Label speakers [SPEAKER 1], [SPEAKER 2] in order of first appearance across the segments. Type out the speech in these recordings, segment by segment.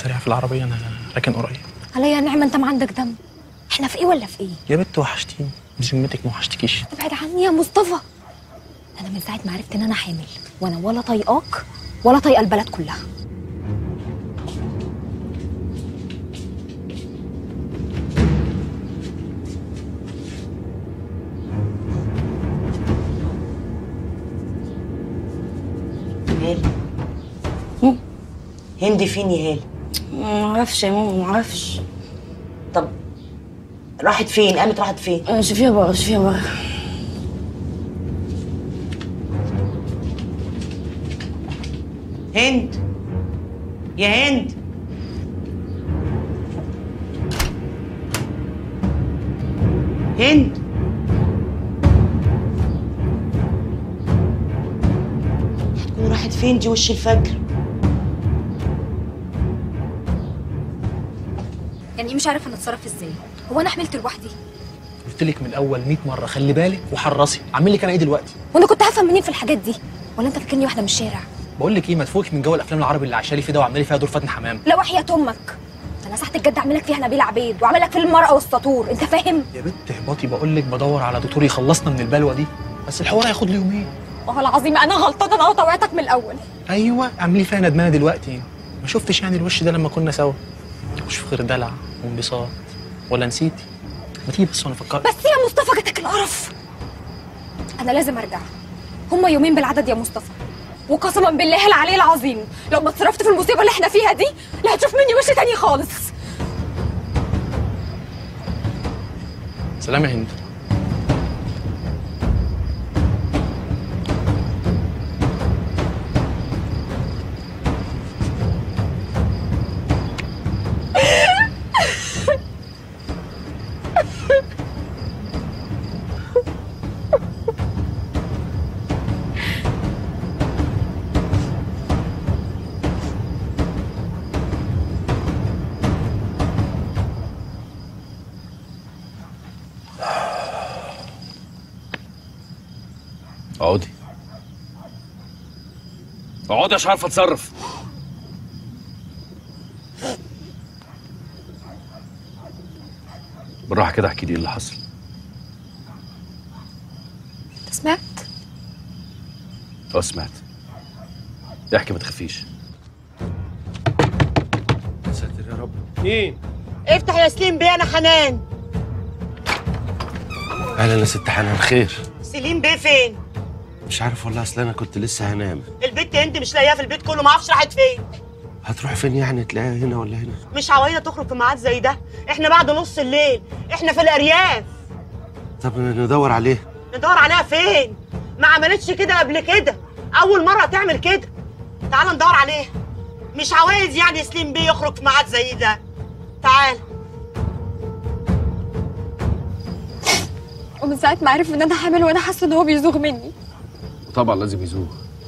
[SPEAKER 1] سريع في العربيه انا راكن قريب
[SPEAKER 2] عليا نعمة انت ما عندك دم احنا في ايه ولا في ايه
[SPEAKER 1] يا بنت وحشتيني بذمتك ما وحشتكيش
[SPEAKER 2] ابعد عني يا مصطفى انا من ساعه ما عرفت ان انا حامل وانا ولا طايقاك ولا طايقه البلد كلها
[SPEAKER 3] هال هند فين يا هال
[SPEAKER 4] ما اعرفش يا ماما ما اعرفش
[SPEAKER 3] طب راحت فين قامت راحت فين
[SPEAKER 4] آه، شوفيها بره شوفيها بره
[SPEAKER 3] هند يا هند هند هتكون راحت فين دي وش الفجر
[SPEAKER 2] يعني ايه مش عارفه انا اتصرف ازاي هو انا حملت لوحدي
[SPEAKER 1] قلت لك من الاول 100 مره خلي بالك وحرصي اعمل لك انا ايه دلوقتي
[SPEAKER 2] وانا كنت هفهم منين في الحاجات دي ولا انت فاكرني واحده من الشارع
[SPEAKER 1] بقول لك ايه ما تفوقك من جو الافلام العربي اللي عايشه لي فيه ده وعامله لي فيها دور فاتن حمام
[SPEAKER 2] لا وحياة امك انا ساعه الجد اعمل لك فيها نبيل عبيد واعمل لك فيلم المرأة والسطور انت فاهم
[SPEAKER 1] يا بنت اهبطي بقول لك بدور على دكتور يخلصنا من البلوه دي بس الحوار هياخد له يومين
[SPEAKER 2] والله العظيم انا غلطانه انا طوعتك من الاول
[SPEAKER 1] ايوه اعملي فيها ندمانه دلوقتي ما شفتش يعني الوش ده لما كنا سوا مش في غير دلع وانبساط ولا نسيتي ما تيجي بس وانا افكر
[SPEAKER 2] بس يا مصطفى جاتك القرف انا لازم ارجع هما يومين بالعدد يا مصطفى وقسما بالله العلي العظيم لو ما اتصرفت في المصيبه اللي احنا فيها دي لا هتشوف مني وش تاني خالص
[SPEAKER 1] سلام يا هند
[SPEAKER 5] اقعدي اقعدي مش عارفه اتصرف بالراحه كده احكي لي ايه اللي حصل
[SPEAKER 2] انت سمعت
[SPEAKER 5] اه سمعت احكي ما تخافيش يا ساتر يا رب
[SPEAKER 1] مين
[SPEAKER 3] افتح يا سليم بيه انا حنان
[SPEAKER 6] اهلا يا ست حنان خير
[SPEAKER 3] سليم بيه فين
[SPEAKER 6] مش عارف والله اصل انا كنت لسه هنام
[SPEAKER 3] البت هند مش لاقيها في البيت كله ما اعرفش راحت فين
[SPEAKER 6] هتروح فين يعني تلاقيها هنا ولا هنا
[SPEAKER 3] مش عوايده تخرج في ميعاد زي ده احنا بعد نص الليل احنا في الارياف
[SPEAKER 6] طب ندور عليه
[SPEAKER 3] ندور عليها فين ما عملتش كده قبل كده اول مره تعمل كده تعال ندور عليها مش عوايز يعني سليم بيه يخرج في ميعاد زي ده تعال
[SPEAKER 2] ومن ساعه ما عرف ان انا حامل وانا حاسه ان هو بيزوغ مني
[SPEAKER 5] طبعا لازم يزوغ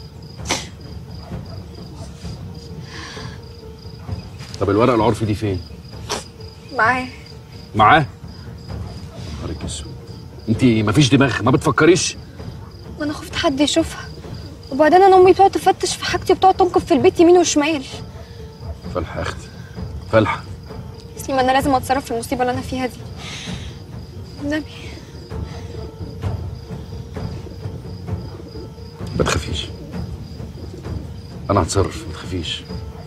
[SPEAKER 5] طب الورق العرفي دي فين
[SPEAKER 2] معاه
[SPEAKER 5] معاه نهارك اسود انت مفيش دماغ ما بتفكريش
[SPEAKER 2] وانا خفت حد يشوفها وبعدين انا امي بتقعد تفتش في حاجتي وبتقعد تنكب في البيت يمين وشمال
[SPEAKER 5] فلحه يا اختي فلحه
[SPEAKER 2] تسليم انا لازم اتصرف في المصيبه اللي انا فيها دي النبي
[SPEAKER 5] ما تخافيش انا هتصرف ما تخافيش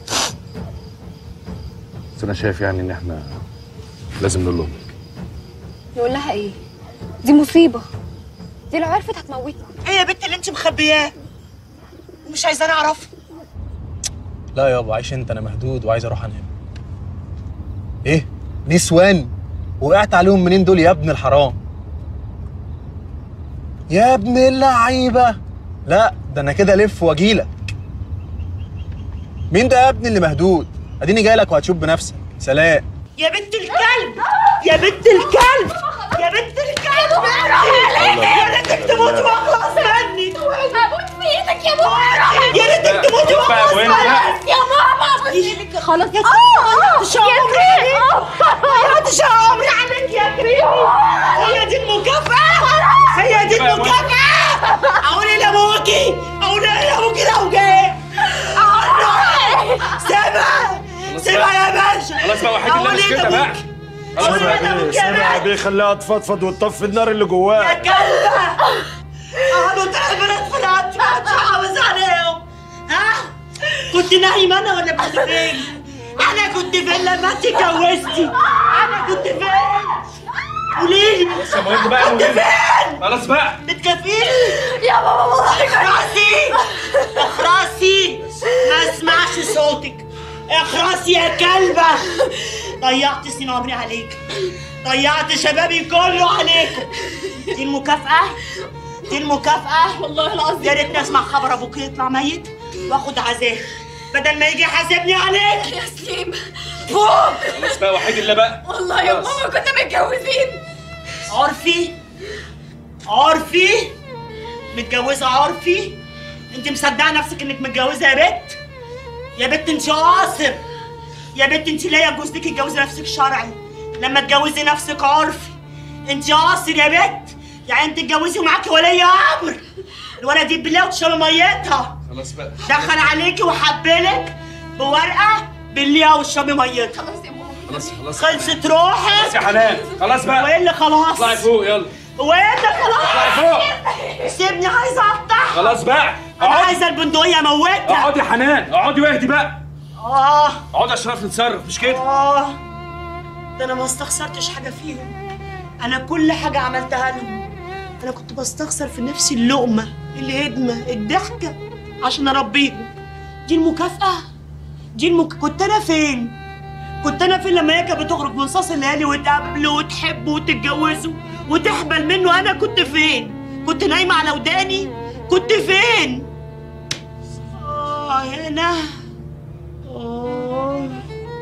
[SPEAKER 5] بس انا شايف يعني ان احنا لازم نقول لهم
[SPEAKER 2] نقول لها ايه دي مصيبه دي لو عرفت هتموتني
[SPEAKER 3] ايه يا بنت اللي انت مخبياه ومش عايزاني اعرفها
[SPEAKER 1] لا يابا عايش انت انا مهدود وعايز اروح انام ايه نسوان وقعت عليهم منين دول يا ابن الحرام يا ابن اللعيبه لا ده انا كده الف واجيلك مين ده يا ابني اللي مهدود اديني جاي لك وهتشوف بنفسك سلام
[SPEAKER 3] يا بنت الكلب يا بنت الكلب يا بنت الكلب يا ريتك تموت واخلص مني
[SPEAKER 2] هموت في ايدك يا ماما
[SPEAKER 3] يا ريتك تموت واخلص مني
[SPEAKER 2] يا ماما خلاص يا
[SPEAKER 3] هتشع عمري عليك يا كريم هي دي المكافأة هي دي المكافأة أقول إيه لأبوكي أقول إيه لأبوكي لو جه أقول له سامع سيبها يا باشا
[SPEAKER 5] خلاص بقى وحيد الله مش
[SPEAKER 3] أولاد
[SPEAKER 5] كده بقى
[SPEAKER 3] أبوك.
[SPEAKER 5] خلاص
[SPEAKER 3] أولاد
[SPEAKER 5] بقى
[SPEAKER 3] أبوك يا
[SPEAKER 6] سامع
[SPEAKER 3] باشا.
[SPEAKER 6] بيه خليها تفضفض وتطفي النار اللي
[SPEAKER 3] يا
[SPEAKER 6] جواها
[SPEAKER 3] كلبة قعدوا البنات في العتمة عاوز عليهم ها كنت نايمة أنا ولا كنت فين؟ أنا كنت فين لما أنت اتجوزتي؟ أنا كنت فين؟ قولي لي
[SPEAKER 5] بس يا مهم بقى
[SPEAKER 3] كنت فين؟
[SPEAKER 5] خلاص بقى
[SPEAKER 3] بتكافئني؟ يا بابا والله اخرسي اخرسي ما اسمعش صوتك اخرسي يا كلبة ضيعت سنين عمري عليك ضيعت شبابي كله عليكم دي المكافأة دي المكافأة والله العظيم يا ريتني اسمع خبر ابوك يطلع ميت واخد عذاب بدل ما يجي يحاسبني عليك
[SPEAKER 2] يا سليم
[SPEAKER 3] فوق
[SPEAKER 5] خلاص بقى وحيد الله بقى
[SPEAKER 2] والله يا
[SPEAKER 5] خلاص.
[SPEAKER 2] ماما كنا متجوزين
[SPEAKER 3] عرفي عرفي متجوزة عرفي انت مصدقة نفسك انك متجوزة يا بت يا بت انت قاصر يا بت انت لا يجوز لك تتجوزي نفسك شرعي لما تجوزي نفسك عرفي انت قاصر يا بت يعني انت تتجوزي ومعاكي ولي امر الولد دي بالله وتشربي ميتها
[SPEAKER 5] خلاص بقى
[SPEAKER 3] دخل عليكي وحبلك بورقة بالله وتشربي ميتها
[SPEAKER 2] خلاص يا ماما
[SPEAKER 5] خلاص خلاص
[SPEAKER 3] خلصت روحك
[SPEAKER 5] خلاص يا حنان خلاص بقى
[SPEAKER 3] وايه اللي خلاص
[SPEAKER 5] اطلعي فوق يلا
[SPEAKER 3] وايه اللي خلاص
[SPEAKER 5] اطلعي فوق
[SPEAKER 3] سيبني عايزه اقطع
[SPEAKER 5] خلاص بقى
[SPEAKER 3] انا
[SPEAKER 5] اقعدي
[SPEAKER 3] عايزه البندقيه اموتها
[SPEAKER 5] اقعدي يا حنان اقعدي واهدي بقى
[SPEAKER 3] اه
[SPEAKER 5] اقعدي عشان نعرف نتصرف مش كده
[SPEAKER 3] اه ده انا ما استخسرتش حاجه فيهم انا كل حاجه عملتها لهم انا كنت بستخسر في نفسي اللقمه الهدمه الضحكه عشان اربيهم دي المكافاه دي المك... كنت انا فين كنت انا فين لما هي كانت بتخرج من صاص الليالي وتقابله وتحبه وتتجوزه وتحبل منه انا كنت فين كنت نايمه على وداني كنت فين اه هنا اه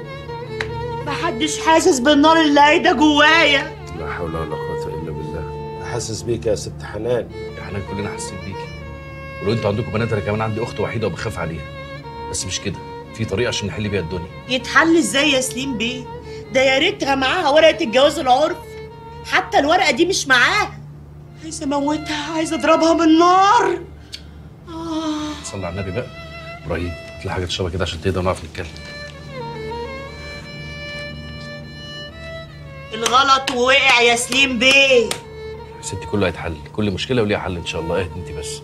[SPEAKER 3] محدش حاسس بالنار اللي قايده جوايا
[SPEAKER 6] لا حول ولا قوة إلا بالله حاسس بيك يا ست حنان
[SPEAKER 5] يا حنان كلنا حاسين بيكي ولو انتوا عندكم بنات انا كمان عندي اخت وحيده وبخاف عليها بس مش كده في طريقه عشان نحل بيها الدنيا
[SPEAKER 3] يتحل ازاي يا سليم بيه ده يا ريتها معاها ورقه الجواز العرف حتى الورقه دي مش معاها عايزه اموتها عايزه اضربها بالنار آه.
[SPEAKER 5] صلي على النبي بقى ابراهيم هات لي حاجه تشربها كده عشان تقدر نعرف نتكلم
[SPEAKER 3] الغلط ووقع يا سليم بيه
[SPEAKER 5] يا ستي كله هيتحل كل مشكله وليها حل ان شاء الله اهدي انت بس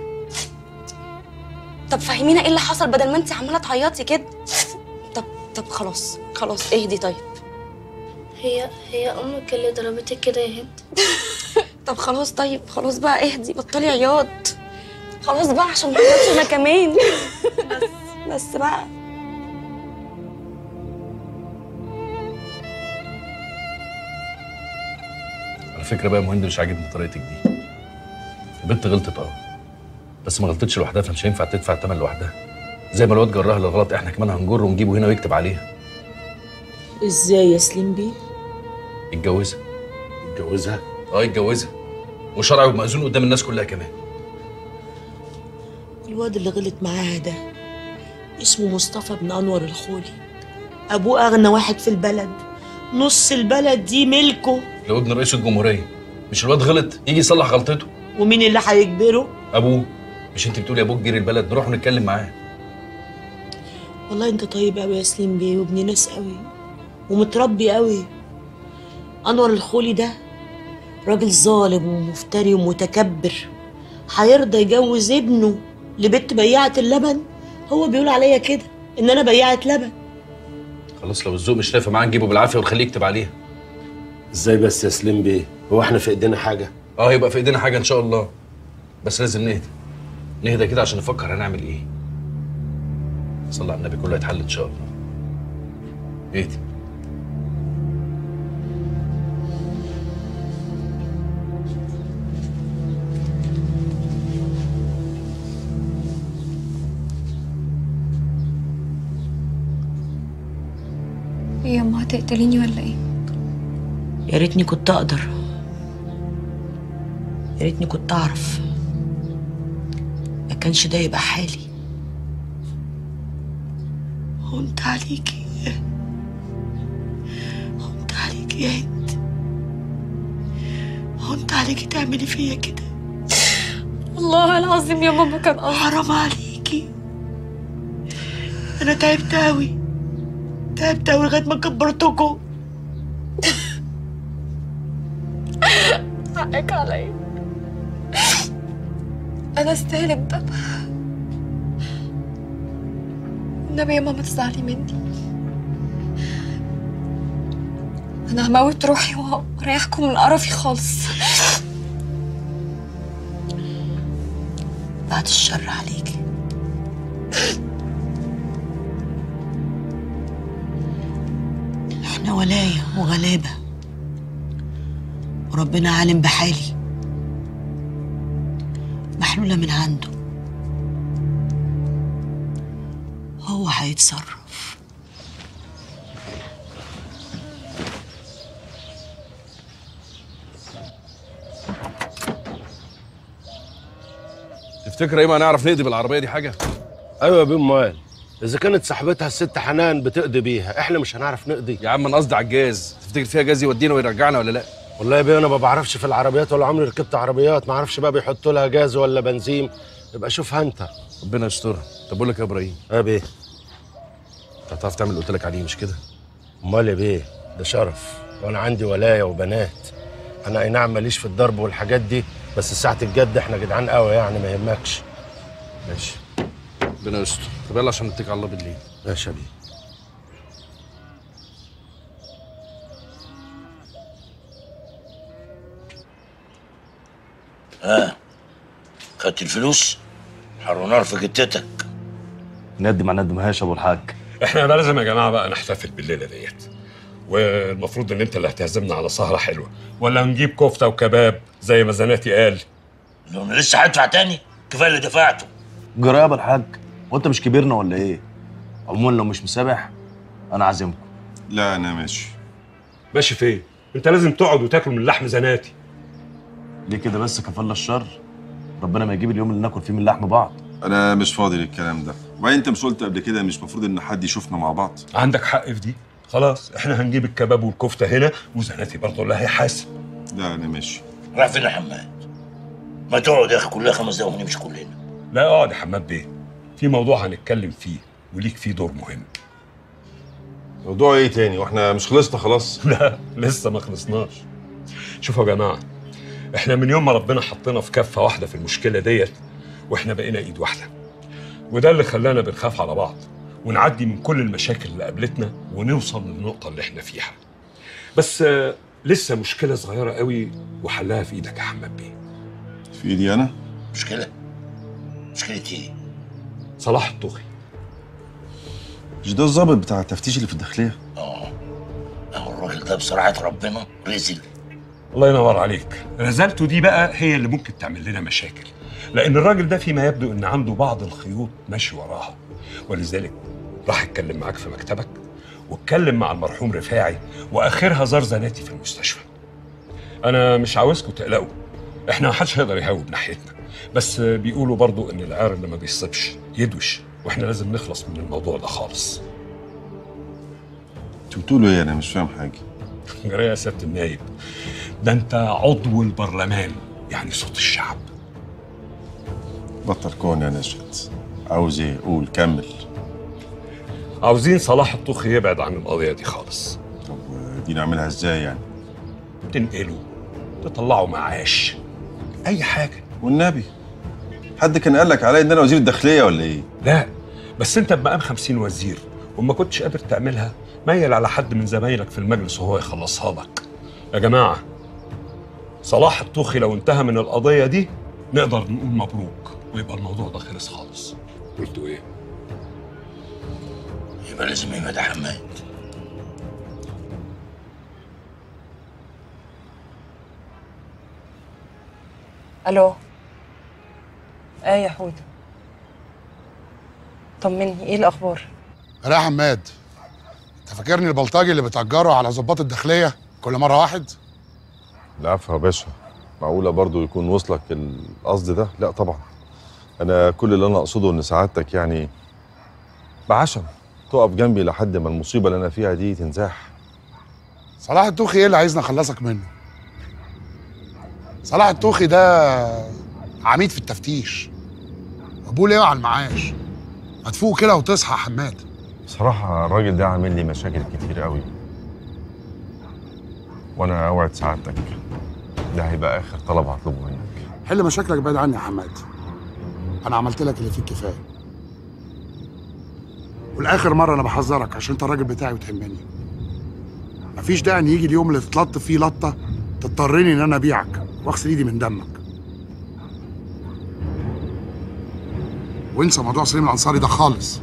[SPEAKER 4] طب فهمينا ايه اللي حصل بدل ما انت عماله تعيطي كده طب طب خلاص خلاص اهدي طيب
[SPEAKER 7] هي هي امك اللي ضربتك كده يا هند
[SPEAKER 4] طب خلاص طيب خلاص بقى اهدي بطلي عياط خلاص بقى عشان ما اعيطش انا كمان بس بس بقى
[SPEAKER 5] على فكره بقى يا مهند مش عاجبني طريقتك دي البنت غلطت اه بس ما غلطتش لوحدها فمش هينفع تدفع الثمن لوحدها زي ما الواد جراها للغلط احنا كمان هنجره ونجيبه هنا ويكتب عليها
[SPEAKER 3] ازاي يا سليم بيه
[SPEAKER 5] يتجوزها
[SPEAKER 6] اتجوزها
[SPEAKER 5] اه يتجوزها وشرعي ومأذون قدام الناس كلها كمان
[SPEAKER 3] الواد اللي غلط معاها ده اسمه مصطفى بن انور الخولي ابوه اغنى واحد في البلد نص البلد دي ملكه
[SPEAKER 5] لو ابن رئيس الجمهوريه مش الواد غلط يجي يصلح غلطته
[SPEAKER 3] ومين اللي هيجبره
[SPEAKER 5] ابوه مش انت بتقولي ابوك كبير البلد نروح نتكلم معاه
[SPEAKER 3] والله انت طيب قوي يا سليم بيه وابن ناس قوي ومتربي قوي انور الخولي ده راجل ظالم ومفتري ومتكبر هيرضى يجوز ابنه لبنت بياعة اللبن هو بيقول عليا كده ان انا بياعة لبن
[SPEAKER 5] خلاص لو الذوق مش نافع معاه نجيبه بالعافيه ونخليه يكتب عليها
[SPEAKER 6] ازاي بس يا سليم بيه هو احنا في ايدينا حاجة
[SPEAKER 5] اه يبقى في ايدينا حاجه ان شاء الله بس لازم نهدى نهدى كده عشان نفكر هنعمل ايه صلى على النبي كله هيتحل ان شاء الله اهدي
[SPEAKER 2] ايه يا امه هتقتليني ولا ايه
[SPEAKER 3] يا ريتني كنت اقدر يا ريتني كنت اعرف ما كانش ده يبقى حالي هنت عليكي هنت عليكي يا هند هنت عليكي تعملي فيا كده
[SPEAKER 2] والله العظيم يا ماما كان قصدي
[SPEAKER 3] حرام عليكي انا تعبت قوي تعبت أوي لغاية ما كبرتكم
[SPEAKER 4] حقك عليا انا استاهل ده النبي يا ماما تزعلي مني انا هموت روحي واريحكم من قرفي خالص
[SPEAKER 3] بعد الشر عليكي احنا ولاية وغلابة وربنا عالم بحالي محلولة من عنده هو هيتصرف
[SPEAKER 5] تفتكر ايه ما نعرف نقضي بالعربيه دي حاجه
[SPEAKER 6] ايوه يا بيه امال اذا كانت صاحبتها الست حنان بتقضي بيها احنا مش هنعرف نقضي
[SPEAKER 5] يا عم انا قصدي على الجاز تفتكر فيها جاز يودينا ويرجعنا ولا لا
[SPEAKER 6] والله يا بيه انا ما بعرفش في العربيات ولا عمري ركبت عربيات ما اعرفش بقى بيحطوا لها جاز ولا بنزين يبقى شوفها انت
[SPEAKER 5] ربنا يسترها طب بقول لك يا ابراهيم
[SPEAKER 6] يا بيه
[SPEAKER 5] انت هتعرف تعمل اللي قلت لك عليه مش كده
[SPEAKER 6] امال يا بيه ده شرف وانا عندي ولايه وبنات انا اي نعم ماليش في الضرب والحاجات دي بس ساعه الجد احنا جدعان قوي يعني ما يهمكش
[SPEAKER 5] ماشي ربنا يستر طب يلا عشان نتكل على الله بالليل
[SPEAKER 6] ماشي يا بيه
[SPEAKER 8] خدت الفلوس حر نار في جتتك
[SPEAKER 9] ند ما ندمهاش يا ابو الحاج
[SPEAKER 10] احنا بقى لازم يا جماعه بقى نحتفل بالليله ديت والمفروض ان انت اللي هتعزمنا على سهره حلوه ولا نجيب كفته وكباب زي ما زناتي قال
[SPEAKER 8] لو انا لسه هدفع تاني كفايه اللي دفعته
[SPEAKER 9] جرى يا ابو الحاج وانت مش كبيرنا ولا ايه عموما لو مش مسامح انا عازمكم
[SPEAKER 11] لا انا ماشي
[SPEAKER 10] ماشي فين انت لازم تقعد وتاكل من لحم زناتي
[SPEAKER 9] ليه كده بس كفالة الشر ربنا ما يجيب اليوم اللي ناكل فيه من لحم بعض
[SPEAKER 11] انا مش فاضي للكلام ده وبعدين انت مش قلت قبل كده مش المفروض ان حد يشوفنا مع بعض
[SPEAKER 10] عندك حق في دي خلاص احنا هنجيب الكباب والكفته هنا وزناتي برضه اللي هيحاسب
[SPEAKER 11] لا انا ماشي
[SPEAKER 8] راح فين يا حماد ما تقعد يا اخي كلها خمس دقايق ونمشي كلنا
[SPEAKER 10] لا اقعد يا حماد بيه في موضوع هنتكلم فيه وليك فيه دور مهم
[SPEAKER 11] موضوع ايه تاني واحنا مش خلصنا خلاص
[SPEAKER 10] لا لسه ما خلصناش شوفوا يا جماعه احنا من يوم ما ربنا حطينا في كفه واحده في المشكله ديت واحنا بقينا ايد واحده وده اللي خلانا بنخاف على بعض ونعدي من كل المشاكل اللي قابلتنا ونوصل للنقطه اللي احنا فيها بس آه، لسه مشكله صغيره قوي وحلها في ايدك يا حماد بيه
[SPEAKER 11] في ايدي انا
[SPEAKER 8] مشكله مشكله ايه
[SPEAKER 10] صلاح الطوخي
[SPEAKER 11] مش ده الظابط بتاع التفتيش اللي في الداخليه
[SPEAKER 8] اه اهو الراجل ده بصراحه ربنا رزل
[SPEAKER 10] الله ينور عليك رزالته دي بقى هي اللي ممكن تعمل لنا مشاكل لان الراجل ده فيما يبدو ان عنده بعض الخيوط ماشي وراها ولذلك راح اتكلم معاك في مكتبك واتكلم مع المرحوم رفاعي واخرها زار زناتي في المستشفى انا مش عاوزكم تقلقوا احنا محدش هيقدر يهاوب ناحيتنا بس بيقولوا برضو ان العار اللي ما بيصيبش يدوش واحنا لازم نخلص من الموضوع ده خالص
[SPEAKER 11] انتوا بتقولوا ايه انا مش فاهم حاجه
[SPEAKER 10] جرى يا سياده النايب ده انت عضو البرلمان يعني صوت الشعب
[SPEAKER 11] بطل كون يا نشأت عاوز ايه قول كمل
[SPEAKER 10] عاوزين صلاح الطوخي يبعد عن القضيه دي خالص
[SPEAKER 11] طب دي نعملها ازاي يعني
[SPEAKER 10] تنقله تطلعه معاش اي حاجه
[SPEAKER 11] والنبي حد كان قال لك عليا ان انا وزير الداخليه ولا ايه
[SPEAKER 10] لا بس انت بمقام خمسين وزير وما كنتش قادر تعملها ميل على حد من زمايلك في المجلس وهو يخلصها لك يا جماعه صلاح الطوخي لو انتهى من القضيه دي نقدر نقول مبروك ويبقى الموضوع ده خلص خالص قلتوا ايه
[SPEAKER 8] يبقى لازم يبعد يا حماد
[SPEAKER 4] الو ايه يا حوده طمني ايه الاخبار
[SPEAKER 12] لا يا حماد انت فاكرني البلطجي اللي بتأجره على ظباط الداخلية كل مرة واحد؟
[SPEAKER 11] العفو يا باشا معقوله برضو يكون وصلك القصد ده لا طبعا انا كل اللي انا اقصده ان سعادتك يعني بعشم تقف جنبي لحد ما المصيبه اللي انا فيها دي تنزاح
[SPEAKER 12] صلاح الطوخي ايه اللي عايزني اخلصك منه؟ صلاح الطوخي ده عميد في التفتيش ابوه ليه على المعاش هتفوق كده وتصحى يا حماد
[SPEAKER 11] بصراحة الراجل ده عامل لي مشاكل كتير قوي وانا اوعد سعادتك ده هيبقى اخر طلب هطلبه منك
[SPEAKER 12] حل مشاكلك بعيد عني يا حماد انا عملت لك اللي فيه الكفايه والاخر مره انا بحذرك عشان انت الراجل بتاعي وتهمني مفيش داعي ان يجي اليوم اللي تتلط فيه لطه تضطرني ان انا ابيعك واغسل ايدي من دمك وانسى موضوع سليم الانصاري ده خالص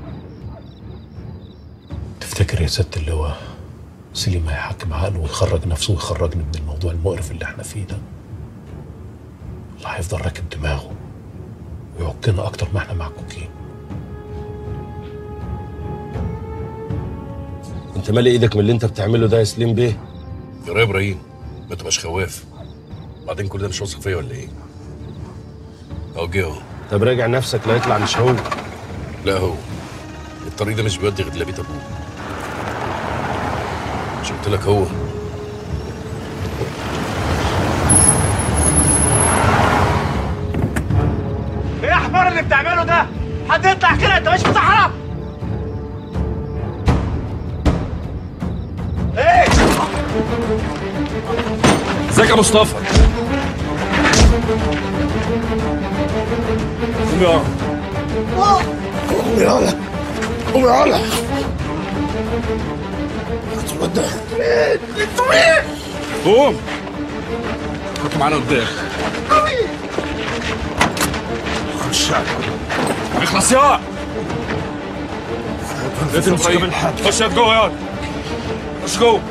[SPEAKER 13] تفتكر يا ست اللواء سليم هيحكم عقله ويخرج نفسه ويخرجني من الموضوع المقرف اللي احنا فيه ده الله هيفضل راكب دماغه ويعكنا اكتر ما احنا معكوكين
[SPEAKER 6] انت مالي ايدك من اللي انت بتعمله ده يا سليم بيه
[SPEAKER 5] يا ابراهيم ما تبقاش خواف بعدين كل ده مش واثق فيا ولا ايه؟ اهو جه اهو
[SPEAKER 6] طب راجع نفسك لا يطلع مش هو
[SPEAKER 5] لا هو الطريق ده مش بيودي غير لبيت ابوه مش قلت لك هو
[SPEAKER 14] ايه يا حمار اللي بتعمله ده؟ حد يطلع كده انت مش في صحراء؟ ايه؟
[SPEAKER 5] ازيك يا مصطفى؟ قوم يا
[SPEAKER 14] قوم يا علا قوم يا علا
[SPEAKER 5] اتفضل
[SPEAKER 14] انتوا مين؟
[SPEAKER 5] قوم خدوا معانا قدام
[SPEAKER 14] خش
[SPEAKER 5] اخلص يا انت ابراهيم خش هات جوه يا خش جوه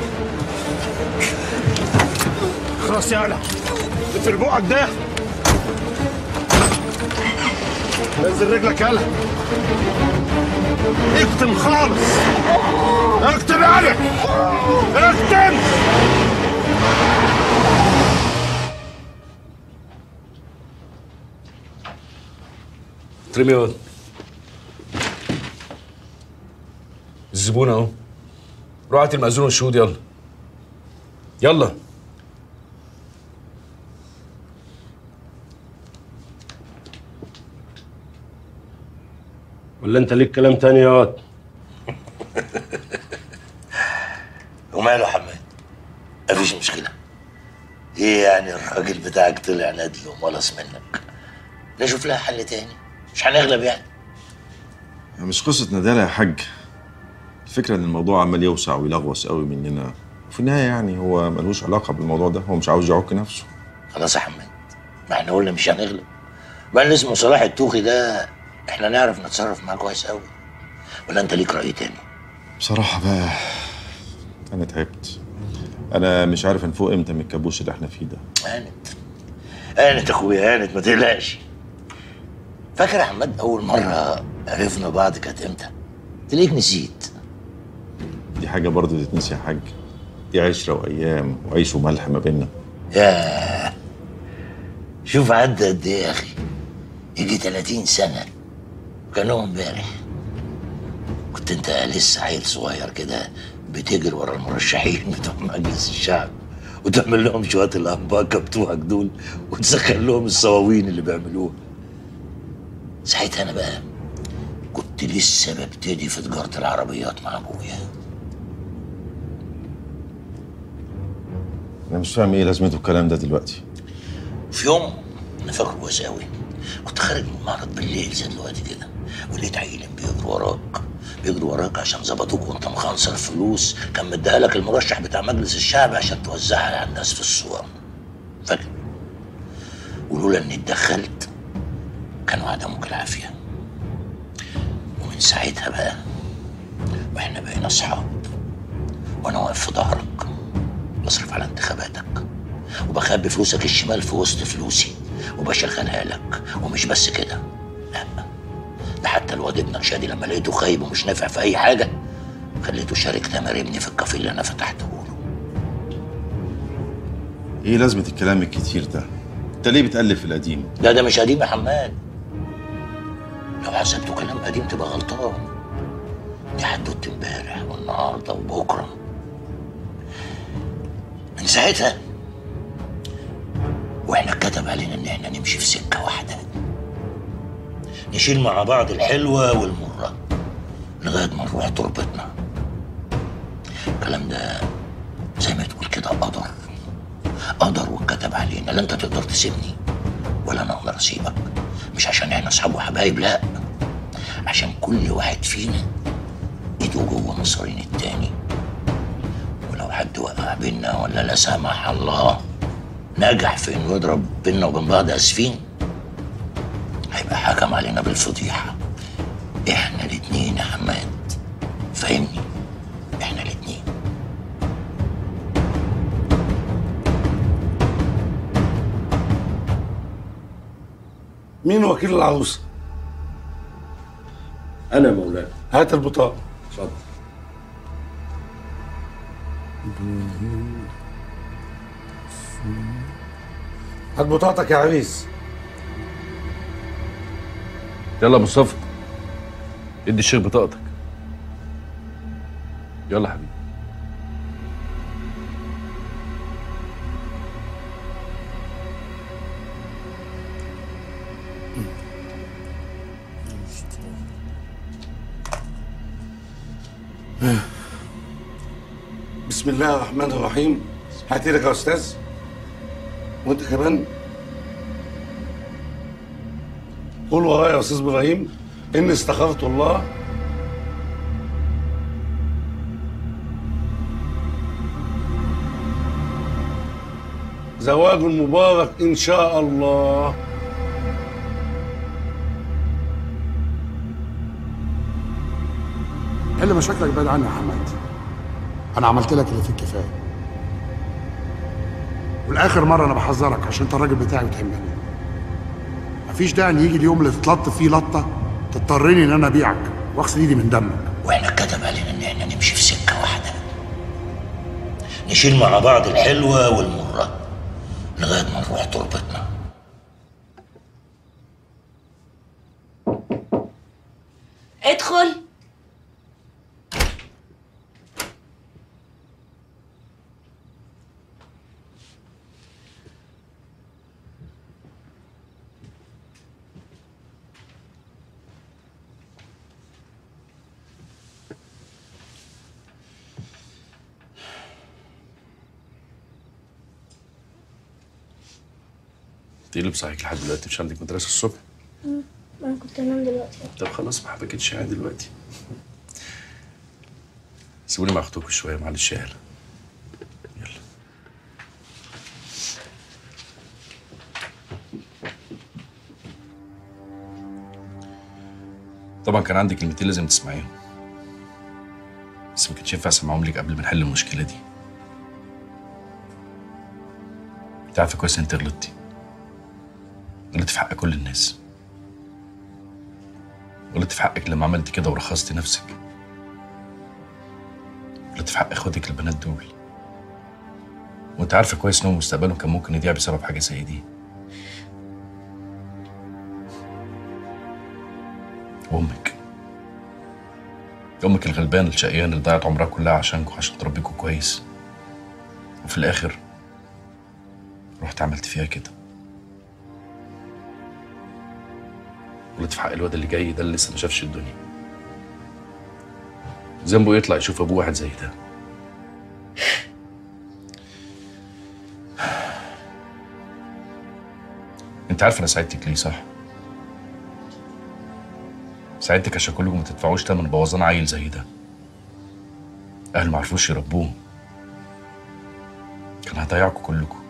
[SPEAKER 14] خلاص يا علا في ربوعك ده نزل رجلك يالا اكتم خالص اكتم يالا اكتم
[SPEAKER 5] ترمي يا الزبون اهو روح هات المأذون والشهود يلا يلا
[SPEAKER 6] ولا انت ليك كلام تاني يا واد
[SPEAKER 8] وماله يا حماد مفيش مشكلة ايه يعني الراجل بتاعك طلع ندل وملص منك نشوف لها حل تاني مش هنغلب يعني
[SPEAKER 11] مش قصة ندالة يا حاج الفكرة ان الموضوع عمال يوسع ويلغوص قوي مننا وفي النهاية يعني هو ملوش علاقة بالموضوع ده هو مش عاوز يعك نفسه
[SPEAKER 8] خلاص يا حماد ما احنا قلنا مش هنغلب بقى اللي اسمه صلاح التوخي ده احنا نعرف نتصرف معاه كويس قوي ولا انت ليك رأي تاني
[SPEAKER 11] بصراحة بقى أنا تعبت أنا مش عارف أنفوق إمتى من الكابوس اللي إحنا فيه ده
[SPEAKER 8] هانت هانت يا اخويا هانت ما تقلقش فاكر يا حماد اول مرة عرفنا بعض كانت امتى؟ تلاقيك نسيت
[SPEAKER 11] دي حاجة برضه تتنسي يا حاج دي عشرة وأيام وعيش وملح ما بيننا
[SPEAKER 8] ياه شوف عدى قد ايه يا اخي يجي 30 سنة كانوا امبارح كنت انت لسه عيل صغير كده بتجري ورا المرشحين بتوع مجلس الشعب وتعمل لهم شوية الأنباكة بتوعك دول وتسخن لهم الصواوين اللي بيعملوها ساعتها أنا بقى كنت لسه ببتدي في تجارة العربيات مع أبويا
[SPEAKER 11] أنا مش فاهم إيه لازمته الكلام ده دلوقتي
[SPEAKER 8] في يوم انا فاكره كويس قوي كنت خارج من المعرض بالليل زي دلوقتي كده ولقيت عيلين بيجروا وراك بيجروا وراك عشان ظبطوك وانت مخنصر فلوس كان مديها لك المرشح بتاع مجلس الشعب عشان توزعها على الناس في الصور فاكر ولولا اني اتدخلت كانوا عدموك العافيه ومن ساعتها بقى واحنا بقينا اصحاب وانا واقف في ظهرك بصرف على انتخاباتك وبخبي فلوسك الشمال في وسط فلوسي وبشغلها لك ومش بس كده لا ده حتى الواد ابنك شادي لما لقيته خايب ومش نافع في اي حاجه خليته شارك تامر ابني في الكافيه اللي انا فتحته له
[SPEAKER 11] إيه لازمة الكلام الكتير ده أنت ليه بتألف في القديم
[SPEAKER 8] لا ده مش قديم يا حماد لو حسبته كلام قديم تبقى غلطان دي حدوته امبارح والنهارده وبكره من ساعتها واحنا اتكتب علينا ان احنا نمشي في سكه واحده نشيل مع بعض الحلوه والمره لغايه ما نروح تربتنا الكلام ده زي ما تقول كده قدر قدر واتكتب علينا لا انت تقدر تسيبني ولا انا اقدر اسيبك مش عشان احنا اصحاب وحبايب لا عشان كل واحد فينا ايده جوه مصارين التاني ولو حد وقع بينا ولا لا سمح الله نجح في انه يضرب بينا وبين بعض اسفين هيبقى حكم علينا بالفضيحه احنا الاتنين يا حماد فاهمني احنا الاتنين
[SPEAKER 6] مين وكيل العروسه
[SPEAKER 15] انا مولانا
[SPEAKER 6] هات البطاقه
[SPEAKER 15] اتفضل
[SPEAKER 6] هات بطاقتك يا عريس
[SPEAKER 5] يلا يا مصطفى ادي الشيخ بطاقتك يلا يا حبيبي
[SPEAKER 6] بسم الله الرحمن الرحيم هات ايدك يا استاذ وانت كمان قول ورايا يا استاذ ابراهيم اني استخرت الله زواج مبارك ان شاء الله
[SPEAKER 12] حل مشاكلك بعيد عني يا حماد انا عملت لك اللي فيه الكفايه والاخر مره انا بحذرك عشان انت الراجل بتاعي وتهمني مفيش داعي ان يجي اليوم اللي تتلط فيه لطه تضطرني ان انا ابيعك واغسل ايدي من دمك
[SPEAKER 8] واحنا كتب علينا ان احنا نمشي في سكه واحده نشيل مع بعض الحلوه والمره لغايه ما نروح تربتنا
[SPEAKER 4] ادخل
[SPEAKER 5] انت ايه اللي بصحيك لحد دلوقتي مش عندك مدرسه الصبح
[SPEAKER 7] انا كنت انام دلوقتي
[SPEAKER 5] طب خلاص ما حبكتش يعني دلوقتي سيبوني مع اختكم شويه معلش يا هلا يلا طبعا كان عندي كلمتين لازم تسمعيهم بس ما كانش ينفع اسمعهم لك قبل ما نحل المشكله دي انت عارفه كويس انت غلطتي غلطت في حق كل الناس غلطت في حقك لما عملت كده ورخصتي نفسك غلطت في حق اخواتك البنات دول وانت عارفه كويس انهم مستقبلهم كان ممكن يضيع بسبب حاجه زي دي وامك امك الغلبانه الشقيانه اللي ضيعت عمرها كلها عشانكم عشان تربيكوا كويس وفي الاخر رحت عملت فيها كده غلطت في حق الواد اللي جاي ده اللي لسه ما شافش الدنيا ذنبه يطلع يشوف ابوه واحد زي ده انت عارف انا ساعدتك ليه صح ساعدتك عشان كلكم ما تدفعوش تمن بوظان عيل زي ده اهل ما عرفوش يربوه كان هيضيعكم كلكم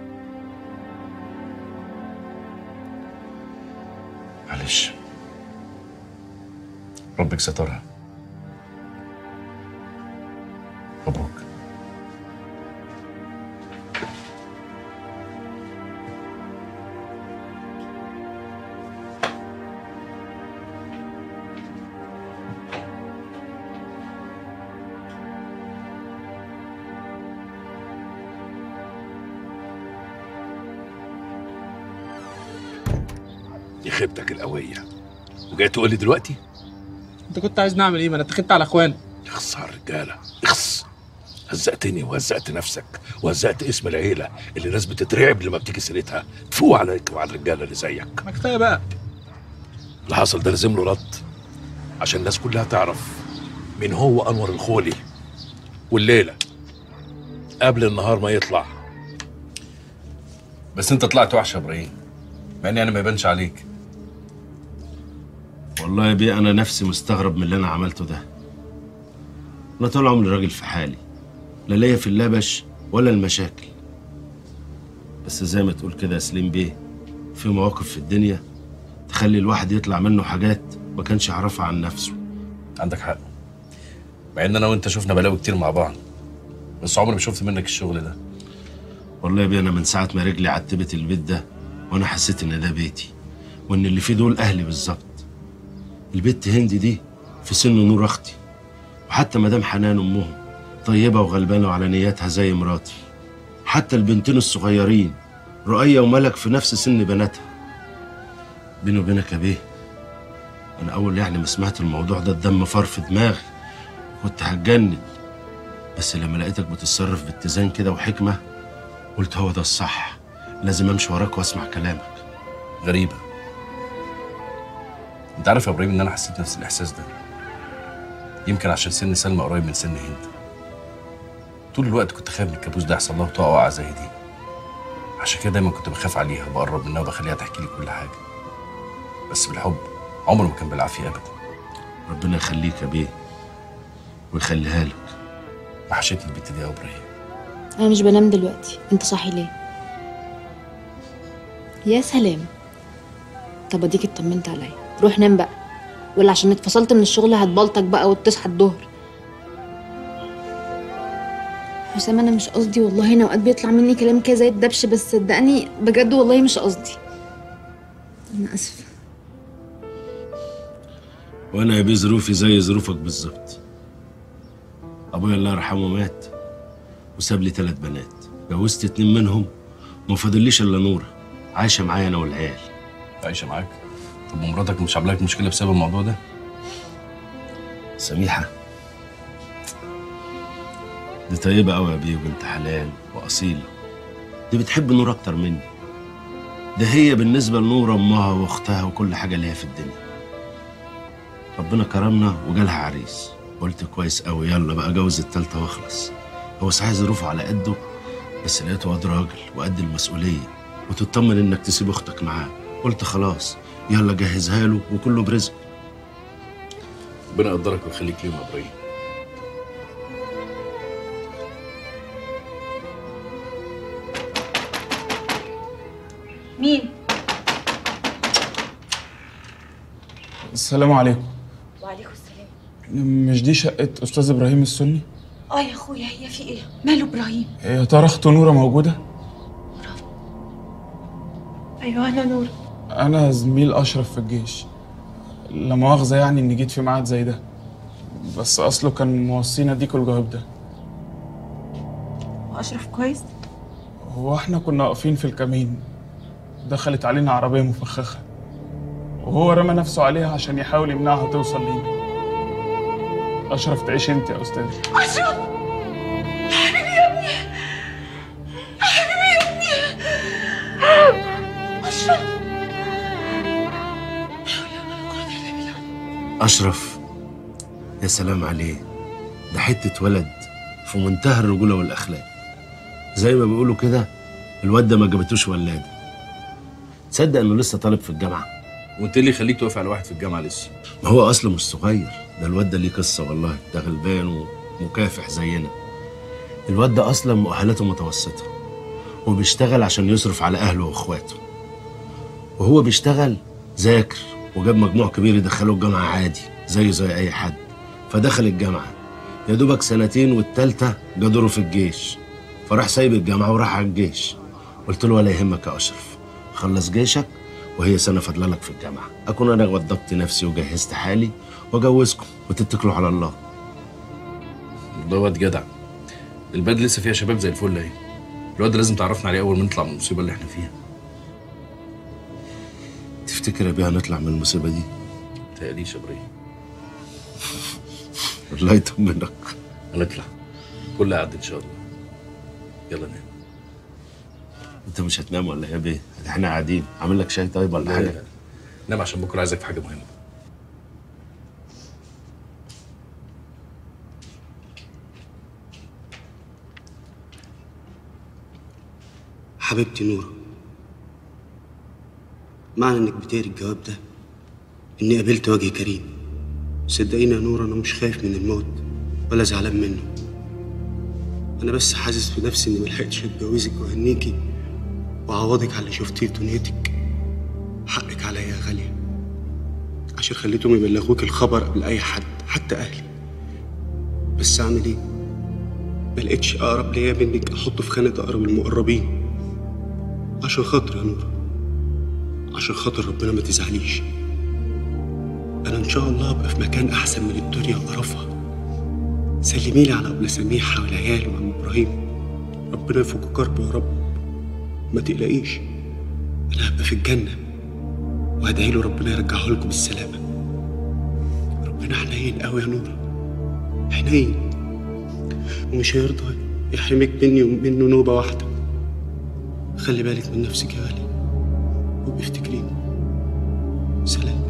[SPEAKER 5] معلش ربك سترها مبروك
[SPEAKER 13] دي خيبتك القويه وجاي تقول لي دلوقتي
[SPEAKER 1] انت كنت عايز نعمل ايه ما انا اتخذت على اخوان
[SPEAKER 13] اخص على الرجاله اخص هزقتني وهزقت نفسك وهزقت اسم العيله اللي الناس بتترعب لما بتيجي سيرتها تفوق عليك وعلى الرجاله اللي زيك
[SPEAKER 1] ما كفايه بقى
[SPEAKER 13] اللي حصل ده لازم له رد عشان الناس كلها تعرف
[SPEAKER 5] من هو انور الخولي والليله قبل النهار ما يطلع بس انت طلعت وحش يا ابراهيم مع اني انا ما يبانش عليك
[SPEAKER 6] والله يا بيه انا نفسي مستغرب من اللي انا عملته ده انا طول عمري راجل في حالي لا ليا في اللبش ولا المشاكل بس زي ما تقول كده يا سليم بيه في مواقف في الدنيا تخلي الواحد يطلع منه حاجات ما كانش يعرفها عن نفسه
[SPEAKER 5] عندك حق مع ان انا وانت شفنا بلاوي كتير مع بعض بس عمري ما شفت منك الشغل ده
[SPEAKER 6] والله يا بيه انا من ساعه ما رجلي عتبت البيت ده وانا حسيت ان ده بيتي وان اللي فيه دول اهلي بالظبط البت هندي دي في سن نور اختي وحتى مدام حنان امهم طيبه وغلبانه وعلى نياتها زي مراتي حتى البنتين الصغيرين رؤية وملك في نفس سن بناتها بيني وبينك يا بيه انا اول يعني ما سمعت الموضوع ده الدم فار في دماغي كنت هتجنن بس لما لقيتك بتتصرف باتزان كده وحكمه قلت هو ده الصح لازم امشي وراك واسمع كلامك
[SPEAKER 5] غريبه انت عارف يا ابراهيم ان انا حسيت نفس الاحساس ده يمكن عشان سن سلمى قريب من سن هند طول الوقت كنت خايف من الكابوس ده يحصل لها وتقع وقعه زي دي عشان كده دايما كنت بخاف عليها وبقرب منها وبخليها تحكي لي كل حاجه بس بالحب عمره ما كان بالعافيه ابدا
[SPEAKER 6] ربنا يخليك يا بيه ويخليها لك
[SPEAKER 5] وحشتني البت دي يا ابراهيم
[SPEAKER 15] انا مش بنام دلوقتي انت صاحي ليه يا سلام طب اديك اطمنت عليا روح نام بقى ولا عشان اتفصلت من الشغل هتبلطك بقى وتصحى الظهر حسام انا مش قصدي والله انا اوقات بيطلع مني كلام كده زي الدبش بس صدقني بجد والله مش قصدي انا اسفه
[SPEAKER 6] وانا يا بيه ظروفي زي ظروفك بالظبط ابويا الله يرحمه مات وساب لي ثلاث بنات جوزت اتنين منهم وما فاضليش الا نوره عايشه معايا انا والعيال
[SPEAKER 5] عايشه معاك طب ومراتك مش عامله لك مشكله بسبب الموضوع ده
[SPEAKER 6] سميحه دي طيبه قوي يا بيه وبنت حلال واصيله دي بتحب نور اكتر مني ده هي بالنسبه لنور امها واختها وكل حاجه ليها في الدنيا ربنا كرمنا وجالها عريس قلت كويس قوي يلا بقى جوز التالتة واخلص هو صحيح ظروفه على قده بس لقيته واد راجل وقد المسؤولية وتطمن انك تسيب اختك معاه قلت خلاص يلا جهزها له وكله برزق
[SPEAKER 5] ربنا يقدرك ويخليك ليهم يا ابراهيم
[SPEAKER 2] مين؟
[SPEAKER 16] السلام عليكم
[SPEAKER 4] وعليكم السلام
[SPEAKER 16] مش دي شقة أستاذ إبراهيم السني؟
[SPEAKER 4] اه يا اخويا هي في ايه ماله ابراهيم
[SPEAKER 16] يا ترى أخته نورة موجودة؟
[SPEAKER 4] ايوه انا نور
[SPEAKER 16] أنا زميل أشرف في الجيش لا مؤاخذة يعني إني جيت في ميعاد زي ده بس أصله كان موصينا أديكوا الجواب ده
[SPEAKER 4] واشرف كويس
[SPEAKER 16] هو إحنا كنا واقفين في الكمين دخلت علينا عربية مفخخة وهو رمى نفسه عليها عشان يحاول يمنعها توصل لينا أشرف تعيش أنت يا أستاذ
[SPEAKER 4] اشرف يا حبيبي يا ابني يا حبيبي يا ابني اشرف
[SPEAKER 6] اشرف يا سلام عليه ده حتة ولد في منتهى الرجولة والاخلاق زي ما بيقولوا كده الواد ده ما جابتوش ولاده تصدق انه لسه طالب في الجامعه
[SPEAKER 5] وانت اللي يخليك توقف على واحد في الجامعه لسه
[SPEAKER 6] ما هو اصله مش صغير ده الواد ده ليه قصه والله ده غلبان ومكافح زينا الواد ده اصلا مؤهلاته متوسطه وبيشتغل عشان يصرف على اهله واخواته وهو بيشتغل ذاكر وجاب مجموع كبير يدخله الجامعه عادي زيه زي اي حد فدخل الجامعه يا دوبك سنتين والتالتة جا دوره في الجيش فراح سايب الجامعه وراح على الجيش قلت له ولا يهمك يا اشرف خلص جيشك وهي سنه فاضله لك في الجامعه اكون انا وضبت نفسي وجهزت حالي واجوزكم وتتكلوا على الله
[SPEAKER 5] والله واد جدع البلد لسه فيها شباب زي الفل اهي الواد ده لازم تعرفنا عليه اول ما نطلع من المصيبه اللي احنا فيها
[SPEAKER 6] تفتكر يا بيه هنطلع من المصيبه دي
[SPEAKER 5] متهيأليش يا ابراهيم
[SPEAKER 6] الله يطمنك
[SPEAKER 5] هنطلع كل قعد ان شاء الله يلا نام
[SPEAKER 6] انت مش هتنام ولا ايه يا بيه احنا قاعدين عامل لك شاي طيب ولا
[SPEAKER 5] لا،
[SPEAKER 6] حاجه
[SPEAKER 5] لا. نام عشان بكره عايزك في حاجه مهمه
[SPEAKER 17] حبيبتي نورة معنى انك بتقري الجواب ده اني قابلت وجه كريم صدقيني يا نورة انا مش خايف من الموت ولا زعلان منه انا بس حاسس في نفسي اني ملحقتش اتجوزك واهنيكي واعوضك على اللي شفتيه في دنيتك حقك عليا يا غالية عشان خليتهم يبلغوك الخبر قبل اي حد حتى اهلي بس اعمل ايه ما لقيتش اقرب ليا منك احطه في خانه اقرب المقربين عشان خاطر يا نور عشان خاطر ربنا ما تزعليش انا ان شاء الله هبقى في مكان احسن من الدنيا وقرفها سلمي لي على ابله سميحه والعيال وعم ابراهيم ربنا يفك كربه يا رب ما تقلقيش انا هبقى في الجنه وهدعي له ربنا يرجعه لكم بالسلامه ربنا حنين قوي يا نور حنين ومش هيرضى يحرمك مني ومنه نوبة واحدة خلي بالك من نفسك يا غالي وبيفتكريني سلام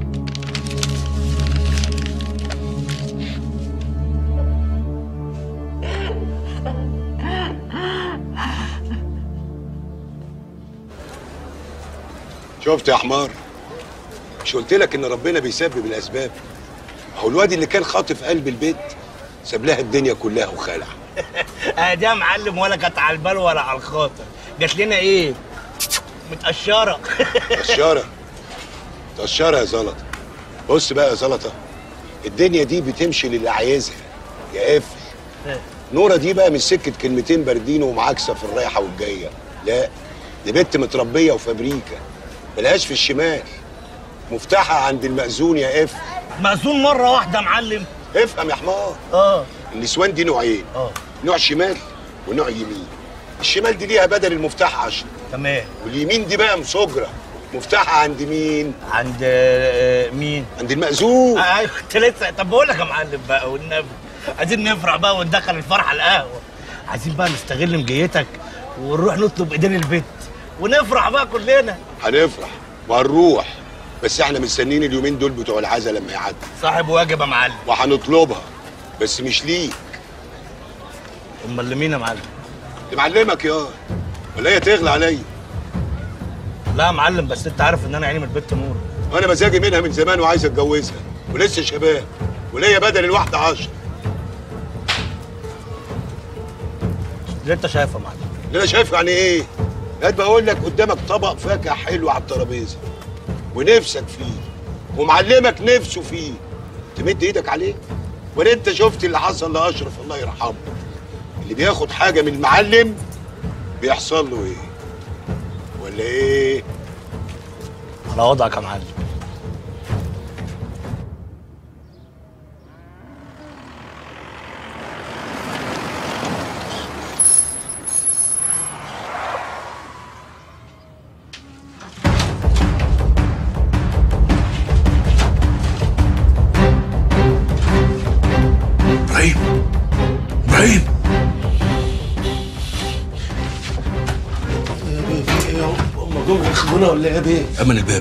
[SPEAKER 18] شفت يا حمار مش قلت لك ان ربنا بيسبب الاسباب هو الواد اللي كان خاطف قلب البيت ساب لها الدنيا كلها وخلع
[SPEAKER 14] ادي يا معلم ولا كانت على البال ولا على الخاطر جات لنا ايه متقشره
[SPEAKER 18] تقشرة تقشرة يا زلطة بص بقى يا زلطة الدنيا دي بتمشي للي عايزها يا قفل نورة دي بقى مش سكة كلمتين باردين ومعاكسة في الرايحة والجاية لا دي بنت متربية وفابريكا ملهاش في الشمال مفتاحها عند المأذون يا قفل
[SPEAKER 14] مأذون مرة واحدة يا معلم
[SPEAKER 18] افهم يا حمار
[SPEAKER 14] اه
[SPEAKER 18] النسوان دي نوعين
[SPEAKER 14] اه
[SPEAKER 18] نوع شمال ونوع يمين الشمال دي ليها بدل المفتاح عشرة
[SPEAKER 14] تمام
[SPEAKER 18] واليمين دي بقى مسجرة مفتاحها عند مين؟
[SPEAKER 14] عند آه، مين؟
[SPEAKER 18] عند المأذون
[SPEAKER 14] آه، ايوه كنت لسه طب بقول لك يا معلم بقى والنبي عايزين نفرح بقى وندخل الفرحه القهوه عايزين بقى نستغل مجيتك ونروح نطلب ايدين البيت ونفرح بقى كلنا
[SPEAKER 18] هنفرح وهنروح بس احنا مستنيين اليومين دول بتوع العزا لما يعدوا
[SPEAKER 14] صاحب واجب يا معلم
[SPEAKER 18] وهنطلبها بس مش ليك
[SPEAKER 14] امال لمين يا معلم؟
[SPEAKER 18] لمعلمك يا ولا هي تغلى عليا
[SPEAKER 14] لا يا معلم بس انت عارف ان انا عيني من البت نور
[SPEAKER 18] وانا مزاجي منها من زمان وعايز اتجوزها ولسه شباب وليا بدل الواحدة عشر
[SPEAKER 14] اللي انت شايفه يا معلم
[SPEAKER 18] اللي انا شايفه يعني ايه؟ قد بقول لك قدامك طبق فاكهه حلو على الترابيزه ونفسك فيه ومعلمك نفسه فيه تمد ايدك عليه ولا انت شفت اللي حصل لاشرف الله يرحمه اللي بياخد حاجه من المعلم بيحصل له ايه ولا ايه
[SPEAKER 14] على وضعك يا معلم
[SPEAKER 5] ابراهيم ابراهيم
[SPEAKER 6] هم جم يخبونا ولا ايه يا بيه؟
[SPEAKER 5] امن الباب